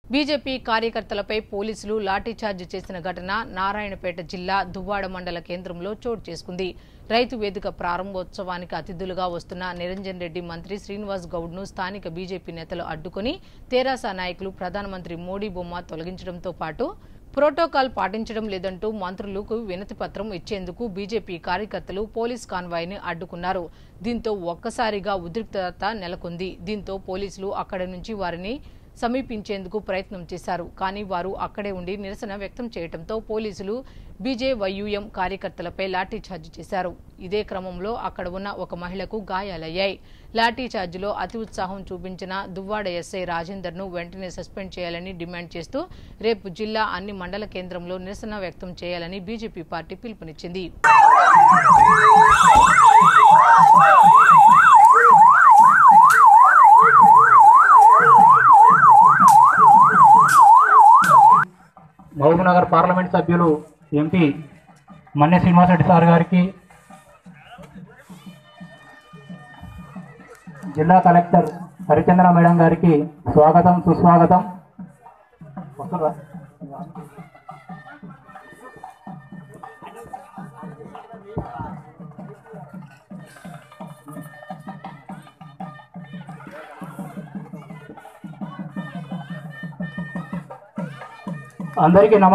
BJP కార్యకర్తలపై పోలీసులు లాఠీచార్జ్ చేసిన ఘటన నారాయణపేట జిల్లా దువ్వాడ మండల కేంద్రంలో చోటు చేసుకుంది రైతు వేదిక ప్రారంభోత్సవానికి అతిథులుగా వస్తున్న నిరంజన్ రెడ్డి మంత్రి శ్రీనివాస్ గౌడ్ను స్థానిక బీజేపీ నేతలు అడ్డుకుని తెరాస నాయకులు ప్రధానమంత్రి మోడీ బొమ్మ తొలగించడంతో పాటు ప్రోటోకాల్ పాటించడం లేదంటూ మంత్రులకు వినతి పత్రం ఇచ్చేందుకు బీజేపీ కార్యకర్తలు పోలీస్ కాన్వాయ్ని అడ్డుకున్నారు దీంతో ఒక్కసారిగా ఉద్రిక్తత నెలకొంది దీంతో పోలీసులు అక్కడి నుంచి వారిని సమీపించేందుకు ప్రయత్నం చేశారు కానీ వారు అక్కడే ఉండి నిరసన వ్యక్తం చేయడంతో పోలీసులు బీజేవైయుఎం కార్యకర్తలపై లాఠీచార్జ్ చేశారు ఇదే క్రమంలో అక్కడ ఉన్న ఒక మహిళకు గాయాలయ్యాయి లాఠీచార్జిలో అతి ఉత్సాహం చూపించిన దువ్వాడ ఎస్ఐ రాజేందర్ను వెంటనే సస్పెండ్ చేయాలని డిమాండ్ చేస్తూ రేపు జిల్లా అన్ని మండల కేంద్రంలో నిరసన వ్యక్తం చేయాలని బీజేపీ పార్టీ పిలుపునిచ్చింది మహబూబ్నగర్ పార్లమెంట్ సభ్యులు ఎంపీ మన్నె శ్రీనివాసరెడ్డి సార్ గారికి జిల్లా కలెక్టర్ హరిచంద్ర మేడం గారికి స్వాగతం సుస్వాగతం వస్తుందా? అందరికీ నమ